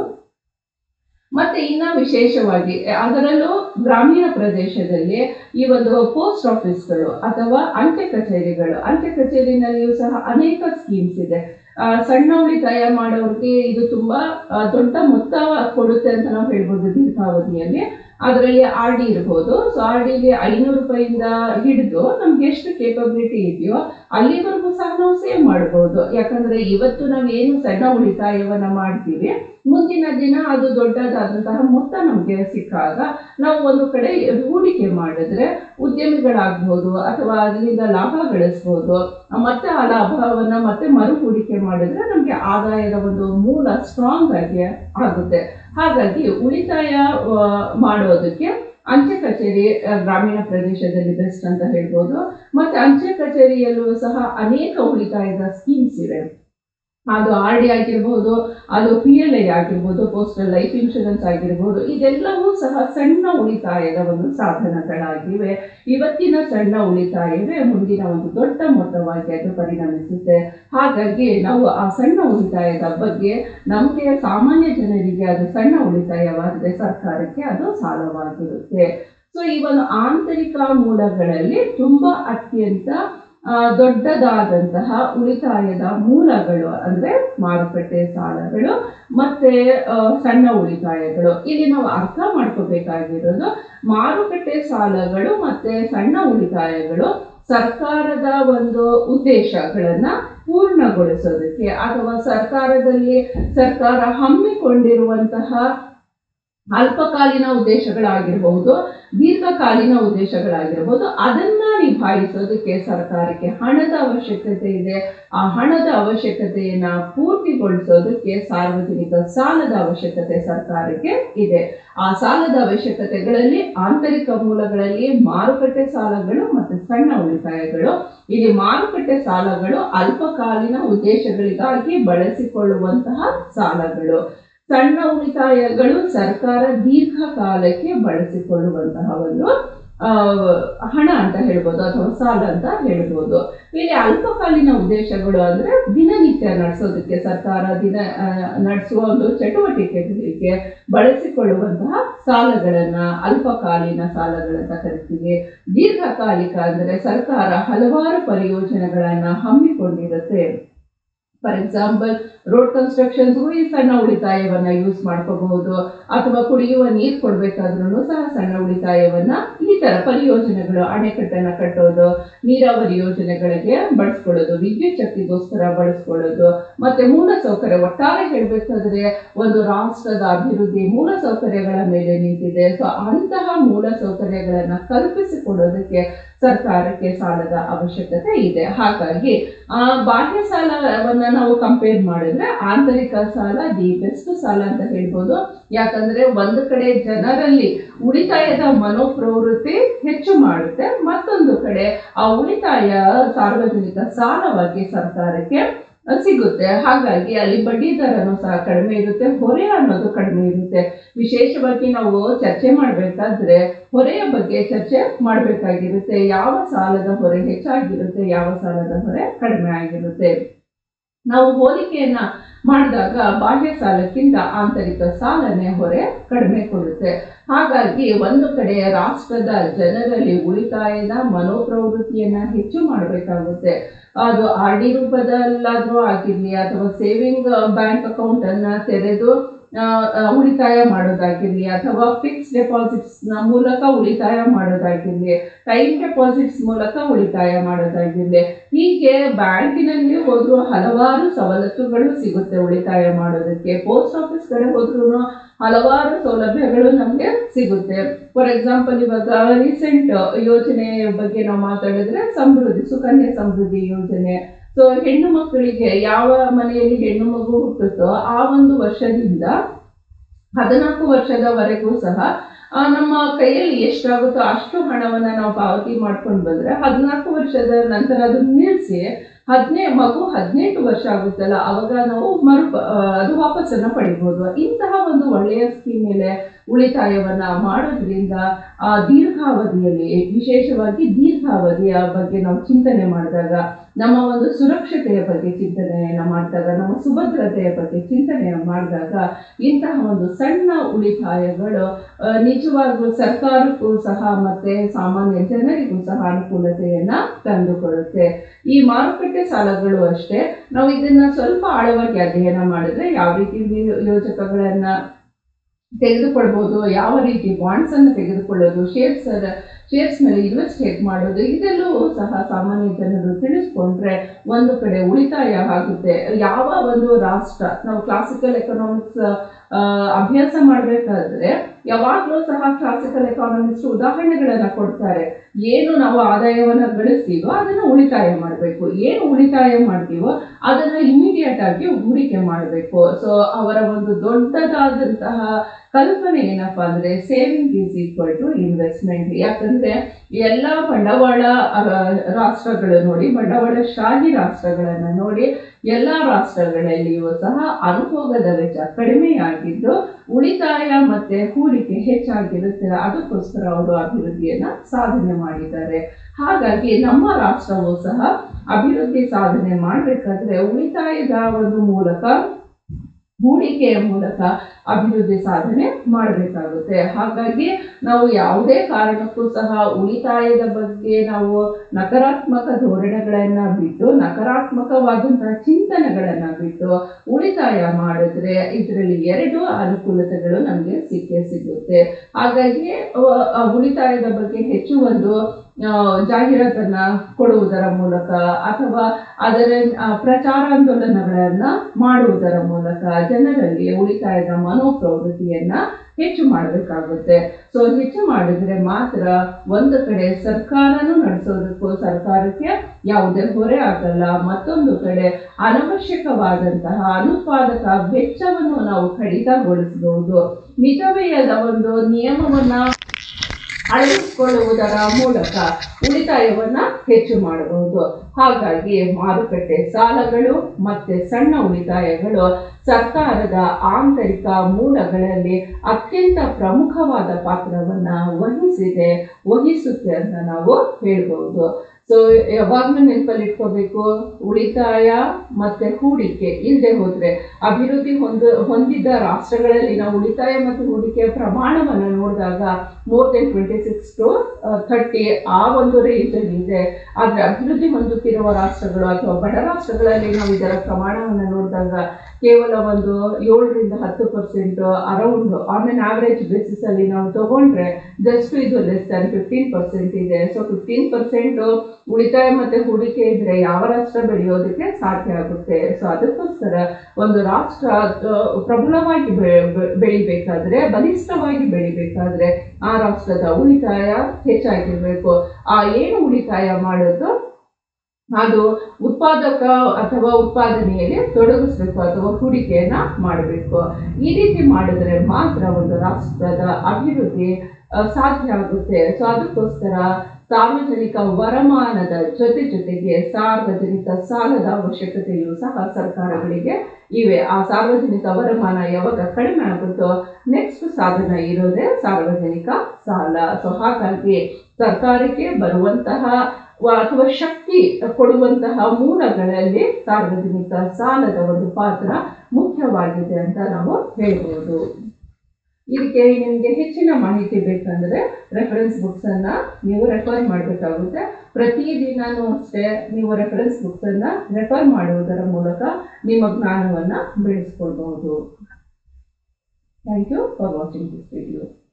ಮತ್ತೆ ಇನ್ನ ವಿಶೇಷವಾಗಿ ಅದರಲ್ಲೂ ಗ್ರಾಮೀಣ ಪ್ರದೇಶದಲ್ಲಿ ಈ ಒಂದು ಪೋಸ್ಟ್ ಆಫೀಸ್ಗಳು ಅಥವಾ ಅಂಚೆ ಕಚೇರಿಗಳು ಅಂಚೆ ಕಚೇರಿನಲ್ಲಿಯೂ ಸಹ ಅನೇಕ ಸ್ಕೀಮ್ಸ್ ಇದೆ ಆ, ಸಣ್ಣ ಉಳಿತಾಯ ಮಾಡೋರಿಗೆ ಇದು ತುಂಬಾ ಆ, ದೊಡ್ಡ ಮೊತ್ತ ಕೊಡುತ್ತೆ ಅಂತ ನಾವು ಹೇಳ್ಬೋದು ದೀರ್ಘಾವಧಿಯಲ್ಲಿ ಅದರಲ್ಲಿ ಆರ್ ಡಿ ಇರ್ಬೋದು ಸೊ ಆರ್ ಡಿಗೆ ಐನೂರು ರೂಪಾಯಿಂದ ಹಿಡಿದು ನಮ್ಗೆ ಎಷ್ಟು ಕೇಪಬಿಲಿಟಿ ಇದೆಯೋ ಅಲ್ಲಿವರೆಗೂ ಸಹ ನಾವು ಸೇವ್ ಮಾಡಬಹುದು ಯಾಕಂದ್ರೆ ಇವತ್ತು ನಾವು ಏನು ಸಣ್ಣ ಉಳಿತಾಯವನ್ನ ಮಾಡ್ತೀವಿ ಮುಂದಿನ ದಿನ ಅದು ದೊಡ್ಡದಾದಂತಹ ಮೊತ್ತ ನಮಗೆ ಸಿಕ್ಕಾಗ ನಾವು ಒಂದು ಕಡೆ ಹೂಡಿಕೆ ಮಾಡಿದ್ರೆ ಉದ್ಯಮಿಗಳಾಗ್ಬೋದು ಅಥವಾ ಅದರಿಂದ ಲಾಭ ಗಳಿಸ್ಬೋದು ಮತ್ತೆ ಆ ಲಾಭವನ್ನ ಮತ್ತೆ ಮರು ಹೂಡಿಕೆ ಮಾಡಿದ್ರೆ ನಮಗೆ ಆದಾಯದ ಒಂದು ಮೂಲ ಸ್ಟ್ರಾಂಗ್ ಆಗಿ ಆಗುತ್ತೆ ಹಾಗಾಗಿ ಉಳಿತಾಯ ಆ, ಮಾಡೋದಕ್ಕೆ ಅಂಚೆ ಕಚೇರಿ ಆ, ಗ್ರಾಮೀಣ ಪ್ರದೇಶದಲ್ಲಿ ಬೆಸ್ಟ್ ಅಂತ ಹೇಳ್ಬೋದು ಮತ್ತೆ ಅಂಚೆ ಕಚೇರಿಯಲ್ಲೂ ಸಹ ಅನೇಕ ಉಳಿತಾಯದ ಸ್ಕೀಮ್ಸ್ ಇವೆ ಅದು ಆರ್ ಡಿ ಆಗಿರ್ಬೋದು ಅದು ಪಿ ಎಲ್ ಐ ಆಗಿರ್ಬೋದು ಪೋಸ್ಟಲ್ ಲೈಫ್ ಇನ್ಶೂರೆನ್ಸ್ ಆಗಿರ್ಬೋದು ಇದೆಲ್ಲವೂ ಸಹ ಸಣ್ಣ ಉಳಿತಾಯದ ಒಂದು ಸಾಧನಗಳಾಗಿವೆ ಇವತ್ತಿನ ಸಣ್ಣ ಉಳಿತಾಯವೇ ಮುಂದಿನ ಒಂದು ದೊಡ್ಡ ಮೊತ್ತವಾಗಿ ಅದು ಪರಿಣಮಿಸುತ್ತೆ ಹಾಗಾಗಿ ನಾವು ಆ ಸಣ್ಣ ಉಳಿತಾಯದ ಬಗ್ಗೆ ನಮಗೆ ಸಾಮಾನ್ಯ ಜನರಿಗೆ ಅದು ಸಣ್ಣ ಉಳಿತಾಯವಾದರೆ ಸರ್ಕಾರಕ್ಕೆ ಅದು ಸಾಲವಾಗಿರುತ್ತೆ ಸೊ ಈ ಒಂದು ಆಂತರಿಕ ಮೂಲಗಳಲ್ಲಿ ತುಂಬಾ ಅತ್ಯಂತ ಆ, ದೊಡ್ಡದಾದಂತಹ ಉಳಿತಾಯದ ಮೂಲಗಳು ಅಂದ್ರೆ ಮಾರುಕಟ್ಟೆ ಸಾಲಗಳು ಮತ್ತೆ ಆ, ಸಣ್ಣ ಉಳಿತಾಯಗಳು ಇಲ್ಲಿ ನಾವು ಅರ್ಥ ಮಾಡ್ಕೋಬೇಕಾಗಿರೋದು ಮಾರುಕಟ್ಟೆ ಸಾಲಗಳು ಮತ್ತೆ ಸಣ್ಣ ಉಳಿತಾಯಗಳು ಸರ್ಕಾರದ ಒಂದು ಉದ್ದೇಶಗಳನ್ನ ಪೂರ್ಣಗೊಳಿಸೋದಕ್ಕೆ ಅಥವಾ ಸರ್ಕಾರದಲ್ಲಿ ಸರ್ಕಾರ ಹಮ್ಮಿಕೊಂಡಿರುವಂತಹ ಅಲ್ಪಕಾಲೀನ ಉದ್ದೇಶಗಳಾಗಿರಬಹುದು ದೀರ್ಘಕಾಲೀನ ಉದ್ದೇಶಗಳಾಗಿರಬಹುದು ಅದನ್ನ ನಿಭಾಯಿಸೋದಕ್ಕೆ ಸರ್ಕಾರಕ್ಕೆ ಹಣದ ಅವಶ್ಯಕತೆ ಇದೆ ಆ ಹಣದ ಅವಶ್ಯಕತೆಯನ್ನ ಪೂರ್ತಿಗೊಳಿಸೋದಕ್ಕೆ ಸಾರ್ವಜನಿಕ ಸಾಲದ ಅವಶ್ಯಕತೆ ಸರ್ಕಾರಕ್ಕೆ ಇದೆ ಆ ಸಾಲದ ಅವಶ್ಯಕತೆಗಳಲ್ಲಿ ಆಂತರಿಕ ಮೂಲಗಳಲ್ಲಿ ಮಾರುಕಟ್ಟೆ ಸಾಲಗಳು ಮತ್ತು ಸಣ್ಣ ಉಳಿತಾಯಗಳು ಇಲ್ಲಿ ಮಾರುಕಟ್ಟೆ ಸಾಲಗಳು ಅಲ್ಪಕಾಲೀನ ಉದ್ದೇಶಗಳಿಗಾಗಿ ಬಳಸಿಕೊಳ್ಳುವಂತಹ ಸಾಲಗಳು ಸಣ್ಣ ಉಳಿತಾಯಗಳು ಸರ್ಕಾರ ದೀರ್ಘಕಾಲಕ್ಕೆ ಬಳಸಿಕೊಳ್ಳುವಂತಹ ಒಂದು ಆ, ಹಣ ಅಂತ ಹೇಳ್ಬೋದು ಅಥವಾ ಸಾಲ ಅಂತ ಹೇಳ್ಬೋದು ಇಲ್ಲಿ ಅಲ್ಪಕಾಲೀನ ಉದ್ದೇಶಗಳು ಅಂದ್ರೆ ದಿನನಿತ್ಯ ನಡೆಸೋದಕ್ಕೆ ಸರ್ಕಾರ ದಿನ ಆ, ನಡೆಸುವ ಒಂದು ಚಟುವಟಿಕೆಗಳಿಗೆ ಬಳಸಿಕೊಳ್ಳುವಂತಹ ಸಾಲಗಳನ್ನ ಅಲ್ಪಕಾಲೀನ ಸಾಲಗಳಂತ ಕರಿತೀವಿ ದೀರ್ಘಕಾಲಿಕ ಅಂದ್ರೆ ಸರ್ಕಾರ ಹಲವಾರು ಪರಿಯೋಜನೆಗಳನ್ನ ಹಮ್ಮಿಕೊಂಡಿರುತ್ತೆ ಫಾರ್ ಎಕ್ಸಾಂಪಲ್ ರೋಡ್ ಕನ್ಸ್ಟ್ರಕ್ಷನ್ಸ್ಗೂ ಈ ಸಣ್ಣ ಉಳಿತಾಯವನ್ನ ಯೂಸ್ ಮಾಡ್ಕೋಬಹುದು ಅಥವಾ ಕುಡಿಯುವ ನೀರು ಕೊಡ್ಬೇಕಾದ್ರೂ ಸಹ ಸಣ್ಣ ಉಳಿತಾಯವನ್ನ ಈ ತರ ಪರಿಯೋಜನೆಗಳು ಅಣೆಕಟ್ಟನ್ನ ಕಟ್ಟೋದು ನೀರಾವರಿ ಯೋಜನೆಗಳಿಗೆ ಬಳಸ್ಕೊಳ್ಳೋದು ವಿದ್ಯುತ್ ಶಕ್ತಿಗೋಸ್ಕರ ಬಳಸ್ಕೊಳ್ಳೋದು ಮತ್ತೆ ಮೂಲ ಸೌಕರ್ಯ ಒಟ್ಟಾರೆ ಹೇಳ್ಬೇಕಾದ್ರೆ ಒಂದು ರಾಷ್ಟ್ರದ ಅಭಿವೃದ್ಧಿ ಮೂಲ ಸೌಕರ್ಯಗಳ ಮೇಲೆ ನಿಂತಿದೆ ಸೊ ಅಂತಹ ಮೂಲ ಸೌಕರ್ಯಗಳನ್ನ ಕಲ್ಪಿಸಿಕೊಡೋದಕ್ಕೆ ಸರ್ಕಾರಕ್ಕೆ ಸಾಲದ ಅವಶ್ಯಕತೆ ಇದೆ ಹಾಗಾಗಿ ಆ ಬಾಹ್ಯ ಸಾಲವನ್ನ ನಾವು ಕಂಪೇರ್ ಮಾಡಿದ್ರೆ ಆಂತರಿಕ ಸಾಲ ದಿ ಬೆಸ್ಟ್ ಸಾಲ ಅಂತ ಹೇಳ್ಬೋದು ಯಾಕಂದ್ರೆ ಒಂದು ಕಡೆ ಜನರಲ್ಲಿ ಉಳಿತಾಯದ ಮನೋಪ್ರವೃತ್ತಿ ಹೆಚ್ಚು ಮಾಡುತ್ತೆ ಮತ್ತೊಂದು ಕಡೆ ಆ ಉಳಿತಾಯ ಸಾರ್ವಜನಿಕ ಸಾಲವಾಗಿ ಸರ್ಕಾರಕ್ಕೆ ಸಿಗುತ್ತೆ ಹಾಗಾಗಿ ಅಲ್ಲಿ ಬಡ್ಡಿ ದರನೂ ಸಹ ಕಡಿಮೆ ಇರುತ್ತೆ ಹೊರೆ ಅನ್ನೋದು ಕಡಿಮೆ ಇರುತ್ತೆ ವಿಶೇಷವಾಗಿ ನಾವು ಚರ್ಚೆ ಮಾಡಬೇಕಾದ್ರೆ ಹೊರೆಯ ಬಗ್ಗೆ ಚರ್ಚೆ ಮಾಡಬೇಕಾಗಿರುತ್ತೆ ಯಾವ ಸಾಲದ ಹೊರೆ ಹೆಚ್ಚಾಗಿರುತ್ತೆ ಯಾವ ಸಾಲದ ಹೊರೆ ಕಡಿಮೆ ಆಗಿರುತ್ತೆ ನಾವು ಹೋಲಿಕೆಯನ್ನ ಮಾಡಿದಾಗ ಬಾಹ್ಯ ಸಾಲಕ್ಕಿಂತ ಆಂತರಿಕ ಸಾಲನೆ ಹೊರೆ ಕಡಿಮೆ ಕೊಡುತ್ತೆ ಹಾಗಾಗಿ ಒಂದು ಕಡೆ ರಾಷ್ಟ್ರದ ಜನರಲ್ಲಿ ಉಳಿತಾಯದ ಮನೋಪ್ರವೃತ್ತಿಯನ್ನ ಹೆಚ್ಚು ಮಾಡಬೇಕಾಗುತ್ತೆ ಅದು ಆರ್ ಡಿ ರೂಪದಲ್ಲಾದ್ರೂ ಆಗಿರ್ಲಿ ಅಥವಾ ಸೇವಿಂಗ್ ಬ್ಯಾಂಕ್ ಅಕೌಂಟ್ ಅನ್ನ ತೆರೆದು ಆ, ಆ, ಉಳಿತಾಯ ಮಾಡೋದಾಗಿರ್ಲಿ ಅಥವಾ ಫಿಕ್ಸ್ ಡೆಪಾಸಿಟ್ಸ್ ನ ಮೂಲಕ ಉಳಿತಾಯ ಮಾಡೋದಾಗಿರ್ಲಿ ಟೈಮ್ ಡೆಪಾಸಿಟ್ಸ್ ಮೂಲಕ ಉಳಿತಾಯ ಮಾಡೋದಾಗಿರ್ಲಿ ಹೀಗೆ ಬ್ಯಾಂಕಿನಲ್ಲಿ ಹೋದ್ರೂ ಹಲವಾರು ಸವಲತ್ತುಗಳು ಸಿಗುತ್ತೆ ಉಳಿತಾಯ ಮಾಡೋದಕ್ಕೆ ಪೋಸ್ಟ್ ಆಫೀಸ್ ಕಡೆ ಹೋದ್ರೂ ಹಲವಾರು ಸೌಲಭ್ಯಗಳು ನಮಗೆ ಸಿಗುತ್ತೆ ಫಾರ್ ಎಕ್ಸಾಂಪಲ್ ಇವಾಗ ರೀಸೆಂಟ್ ಯೋಜನೆ ಬಗ್ಗೆ ನಾವು ಮಾತಾಡಿದ್ರೆ ಸಮೃದ್ಧಿ ಸುಕನ್ಯಾ ಸಮೃದ್ಧಿ ಯೋಜನೆ ಸೊ ಹೆಣ್ಣು ಮಕ್ಕಳಿಗೆ ಯಾವ ಮನೆಯಲ್ಲಿ ಹೆಣ್ಣು ಮಗು ಹುಟ್ಟುತ್ತೋ ಆ ಒಂದು ವರ್ಷದಿಂದ ಹದಿನಾಲ್ಕು ವರ್ಷದವರೆಗೂ ಸಹ ಆ, ನಮ್ಮ ಕೈಯಲ್ಲಿ ಎಷ್ಟಾಗುತ್ತೋ ಅಷ್ಟು ಹಣವನ್ನ ನಾವು ಪಾವತಿ ಮಾಡ್ಕೊಂಡು ಬಂದ್ರೆ ಹದಿನಾಲ್ಕು ವರ್ಷದ ನಂತರ ಅದನ್ನ ನಿಲ್ಲಿಸಿ ಹದಿನೇ ಮಗು ಹದಿನೆಂಟು ವರ್ಷ ಆಗುತ್ತಲ್ಲ ಅವಾಗ ನಾವು ಮರು ಆ, ಅದು ವಾಪಸ್ಸನ್ನ ಪಡಿಬೋದು ಇಂತಹ ಒಂದು ಒಳ್ಳೆಯ ಸ್ಕೀಮ್ ಮೇಲೆ ಉಳಿತಾಯವನ್ನ ಮಾಡೋದ್ರಿಂದ ಆ ದೀರ್ಘಾವಧಿಯಲ್ಲಿ ವಿಶೇಷವಾಗಿ ದೀರ್ಘಾವಧಿಯ ಬಗ್ಗೆ ನಾವು ಚಿಂತನೆ ಮಾಡಿದಾಗ ನಮ್ಮ ಒಂದು ಸುರಕ್ಷತೆಯ ಬಗ್ಗೆ ಚಿಂತನೆಯನ್ನ ಮಾಡಿದಾಗ ನಮ್ಮ ಸುಭದ್ರತೆಯ ಬಗ್ಗೆ ಚಿಂತನೆ ಮಾಡಿದಾಗ ಇಂತಹ ಒಂದು ಸಣ್ಣ ಉಳಿತಾಯಗಳು ಆ, ನಿಜವಾಗ್ಲೂ ಸರ್ಕಾರಕ್ಕೂ ಸಹ ಮತ್ತೆ ಸಾಮಾನ್ಯ ಜನರಿಗೂ ಸಹ ಅನುಕೂಲತೆಯನ್ನ ತಂದುಕೊಡುತ್ತೆ ಈ ಮಾರುಕಟ್ಟೆ ಸಾಲಗಳು ಅಷ್ಟೇ ನಾವು ಇದನ್ನ ಸ್ವಲ್ಪ ಆಳವಾಗಿ ಅಧ್ಯಯನ ಮಾಡಿದ್ರೆ ಯಾವ ರೀತಿ ವಿ- ಯೋಜಕಗಳನ್ನ ತೆಗೆದುಕೊಳ್ಬೋದು ಯಾವ ರೀತಿ ಬಾಂಡ್ಸ್ ಅನ್ನು ತೆಗೆದುಕೊಳ್ಳೋದು ಶೇರ್ಸ್ ಶೇರ್ಸ್ ಮೇಲೆ ಇನ್ವೆಸ್ಟ್ ಹೇಗೆ ಮಾಡೋದು ಇದೆಲ್ಲವೂ ಸಹ ಸಾಮಾನ್ಯ ಜನರು ತಿಳಿಸ್ಕೊಂಡ್ರೆ ಒಂದು ಕಡೆ ಉಳಿತಾಯ ಆಗುತ್ತೆ ಯಾವ ಒಂದು ರಾಷ್ಟ್ರ ನಾವು ಕ್ಲಾಸಿಕಲ್ ಎಕನಾಮಿಕ್ಸ್ ಅಭ್ಯಾಸ ಮಾಡಬೇಕಾದ್ರೆ ಯಾವಾಗಲೂ ಸಹ ಕ್ಲಾಸಿಕಲ್ ಎಕಾನಮಿಸ್ಟ್ ಉದಾಹರಣೆಗಳನ್ನ ಕೊಡ್ತಾರೆ ಏನು ನಾವು ಆದಾಯವನ್ನ ಗಳಿಸ್ತೀವೋ ಅದನ್ನ ಉಳಿತಾಯ ಮಾಡಬೇಕು ಏನು ಉಳಿತಾಯ ಮಾಡ್ತೀವೋ ಅದನ್ನ ಇಮಿಡಿಯೇಟ್ ಆಗಿ ಹೂಡಿಕೆ ಮಾಡಬೇಕು ಸೊ ಅವರ ಒಂದು ದೊಡ್ಡದಾದಂತಹ ಕಲ್ಪನೆ ಏನಪ್ಪಾ ಅಂದ್ರೆ saving is equal to investment ಯಾಕಂದ್ರೆ ಎಲ್ಲ ಬಂಡವಾಳ ಆ, ರಾಷ್ಟ್ರಗಳು ನೋಡಿ ಬಂಡವಾಳಶಾಹಿ ರಾಷ್ಟ್ರಗಳನ್ನ ನೋಡಿ ಎಲ್ಲ ರಾಷ್ಟ್ರಗಳಲ್ಲಿಯೂ ಸಹ ಅನುಭೋಗದ ವೆಚ್ಚ ಕಡಿಮೆಯಾಗಿದ್ದು ಉಳಿತಾಯ ಮತ್ತೆ ಹೂಡಿಕೆ ಹೆಚ್ಚಾಗಿರುತ್ತೆ ಅದಕ್ಕೋಸ್ಕರ ಅವರು ಅಭಿವೃದ್ಧಿಯನ್ನ ಸಾಧನೆ ಮಾಡಿದ್ದಾರೆ ಹಾಗಾಗಿ ನಮ್ಮ ರಾಷ್ಟ್ರವು ಸಹ ಅಭಿವೃದ್ಧಿ ಸಾಧನೆ ಮಾಡಬೇಕಾದ್ರೆ ಉಳಿತಾಯದ ಒಂದು ಮೂಲಕ ಹೂಡಿಕೆಯ ಮೂಲಕ ಅಭಿವೃದ್ಧಿ ಸಾಧನೆ ಮಾಡಬೇಕಾಗುತ್ತೆ ಹಾಗಾಗಿ ನಾವು ಯಾವುದೇ ಕಾರಣಕ್ಕೂ ಸಹ ಉಳಿತಾಯದ ಬಗ್ಗೆ ನಾವು ನಕಾರಾತ್ಮಕ ಧೋರಣೆಗಳನ್ನ ಬಿಟ್ಟು ನಕಾರಾತ್ಮಕವಾದಂತಹ ಚಿಂತನೆಗಳನ್ನ ಬಿಟ್ಟು ಉಳಿತಾಯ ಮಾಡಿದ್ರೆ ಇದರಲ್ಲಿ ಎರಡು ಅನುಕೂಲತೆಗಳು ನಮಗೆ ಸಿಕ್ಕೇ ಸಿಗುತ್ತೆ ಹಾಗಾಗಿ ಅಹ್, ಅಹ್, ಉಳಿತಾಯದ ಬಗ್ಗೆ ಹೆಚ್ಚು ಒಂದು ಆ, ಜಾಹೀರಾತನ್ನ ಕೊಡುವುದರ ಮೂಲಕ ಅಥವಾ ಅದರ ಆ, ಪ್ರಚಾರಾಂದೋಲನಗಳನ್ನ ಮಾಡುವುದರ ಮೂಲಕ ಜನರಲ್ಲಿ ಉಳಿತಾಯದ ಮನೋಪ್ರವೃತ್ತಿಯನ್ನ ಹೆಚ್ಚು ಮಾಡಬೇಕಾಗುತ್ತೆ ಸೊ ಹೆಚ್ಚು ಮಾಡಿದ್ರೆ ಮಾತ್ರ ಒಂದು ಕಡೆ ಸರ್ಕಾರನು ನಡೆಸೋದಕ್ಕೂ ಸರ್ಕಾರಕ್ಕೆ ಯಾವುದೇ ಹೊರೆ ಆಗಲ್ಲ ಮತ್ತೊಂದು ಕಡೆ ಅನವಶ್ಯಕವಾದಂತಹ ಅನುತ್ಪಾದಕ ವೆಚ್ಚವನ್ನು ನಾವು ಕಡಿತಗೊಳಿಸಬಹುದು ಮಿತವ್ಯಯದ ಒಂದು ನಿಯಮವನ್ನ ಅಳವಡಿಸಿಕೊಳ್ಳುವುದರ ಮೂಲಕ ಉಳಿತಾಯವನ್ನ ಹೆಚ್ಚು ಮಾಡಬಹುದು ಹಾಗಾಗಿ ಮಾರುಕಟ್ಟೆ ಸಾಲಗಳು ಮತ್ತೆ ಸಣ್ಣ ಉಳಿತಾಯಗಳು ಸರ್ಕಾರದ ಆಂತರಿಕ ಮೂಲಗಳಲ್ಲಿ ಅತ್ಯಂತ ಪ್ರಮುಖವಾದ ಪಾತ್ರವನ್ನ ವಹಿಸಿದೆ ವಹಿಸುತ್ತೆ ಅಂತ ನಾವು ಹೇಳ್ಬಹುದು ಸೊ ಯಾವಾಗಲೂ ನೆನಪಲ್ಲಿ ಇಟ್ಕೋಬೇಕು ಉಳಿತಾಯ ಮತ್ತೆ ಹೂಡಿಕೆ ಇಲ್ಲದೆ ಹೋದ್ರೆ ಅಭಿವೃದ್ಧಿ ಹೊಂದ ಹೊಂದಿದ್ದ ರಾಷ್ಟ್ರಗಳಲ್ಲಿ ನಾವು ಉಳಿತಾಯ ಮತ್ತು ಹೂಡಿಕೆಯ ಪ್ರಮಾಣವನ್ನು ನೋಡಿದಾಗ more than twenty six to thirty ಆ ಒಂದು ರೇಂಜಲ್ಲಿ ಇದೆ ಆದರೆ ಅಭಿವೃದ್ಧಿ ಹೊಂದುತ್ತಿರುವ ರಾಷ್ಟ್ರಗಳು ಅಥವಾ ಬಡ ರಾಷ್ಟ್ರಗಳಲ್ಲಿ ನಾವು ಇದರ ಪ್ರಮಾಣವನ್ನು ನೋಡಿದಾಗ ಕೇವಲ ಒಂದು ಏಳರಿಂದ ಹತ್ತು percent around on an average basis ಅಲ್ಲಿ ನಾವು ತಗೊಂಡ್ರೆ ಜಸ್ಟ್ ಇದು ಲೆಸ್ ದನ್ ಫಿಫ್ಟೀನ್ ಪರ್ಸೆಂಟ್ ಇದೆ ಸೊ ಫಿಫ್ಟೀನ್ ಪರ್ಸೆಂಟ್ ಉಳಿತಾಯ ಮತ್ತೆ ಹೂಡಿಕೆ ಇದ್ರೆ ಯಾವ ರಾಷ್ಟ್ರ ಬೆಳೆಯೋದಕ್ಕೆ ಸಾಧ್ಯ ಆಗುತ್ತೆ ಸೊ ಅದಕ್ಕೋಸ್ಕರ ಒಂದು ರಾಷ್ಟ್ರ ಆ, ಪ್ರಬಲವಾಗಿ ಬೆ- ಬೆ- ಬೆಳಿಬೇಕಾದ್ರೆ ಬಲಿಷ್ಠವಾಗಿ ಬೆಳಿಬೇಕಾದ್ರೆ ಆ ರಾಷ್ಟ್ರದ ಉಳಿತಾಯ ಹೆಚ್ಚಾಗಿರ್ಬೇಕು ಆ ಏನು ಉಳಿತಾಯ ಮಾಡೋದು ಅದು ಉತ್ಪಾದಕ ಅಥವಾ ಉತ್ಪಾದನೆಯಲ್ಲಿ ತೊಡಗಿಸ್ಬೇಕು ಅಥವಾ ಹೂಡಿಕೆಯನ್ನ ಮಾಡಬೇಕು ಈ ರೀತಿ ಮಾಡಿದ್ರೆ ಮಾತ್ರ ಒಂದು ರಾಷ್ಟ್ರದ ಅಭಿವೃದ್ಧಿ ಆ, ಸಾಧ್ಯ ಆಗುತ್ತೆ ಸೊ ಅದಕ್ಕೋಸ್ಕರ ಸಾರ್ವಜನಿಕ ವರಮಾನದ ಜೊತೆ ಜೊತೆಗೆ ಸಾರ್ವಜನಿಕ ಸಾಲದ ಅವಶ್ಯಕತೆಯೂ ಸಹ ಸರ್ಕಾರಗಳಿಗೆ ಇವೆ ಆ ಸಾರ್ವಜನಿಕ ವರಮಾನ ಯಾವಾಗ ಕಡಿಮೆ ಆಗುತ್ತೋ ನೆಕ್ಸ್ಟ್ ಸಾಧನ ಇರೋದೇ ಸಾರ್ವಜನಿಕ ಸಾಲ ಸೊ ಹಾಗಾಗಿ ಸರ್ಕಾರಕ್ಕೆ ಬರುವಂತಹ ವ- ಅಥವಾ ಶಕ್ತಿ ಕೊಡುವಂತಹ ಮೂಲಗಳಲ್ಲಿ ಸಾರ್ವಜನಿಕ ಸಾಲದ ಒಂದು ಪಾತ್ರ ಮುಖ್ಯವಾಗಿದೆ ಅಂತ ನಾವು ಹೇಳ್ಬೋದು ಇದಕ್ಕೆ ನಿಮಗೆ ಹೆಚ್ಚಿನ ಮಾಹಿತಿ ಬೇಕಂದ್ರೆ ರೆಫರೆನ್ಸ್ ಬುಕ್ಸ್ ಅನ್ನ ನೀವು ರೆಫರ್ ಮಾಡಬೇಕಾಗುತ್ತೆ ಪ್ರತಿದಿನನೂ ಅಷ್ಟೇ ನೀವು ರೆಫರೆನ್ಸ್ ಬುಕ್ಸ್ ಅನ್ನ ರೆಫರ್ ಮಾಡುವುದರ ಮೂಲಕ ನಿಮ್ಮ ಜ್ಞಾನವನ್ನ ಬೆಳೆಸ್ಕೊಳ್ಬಹುದು thank you for watching this video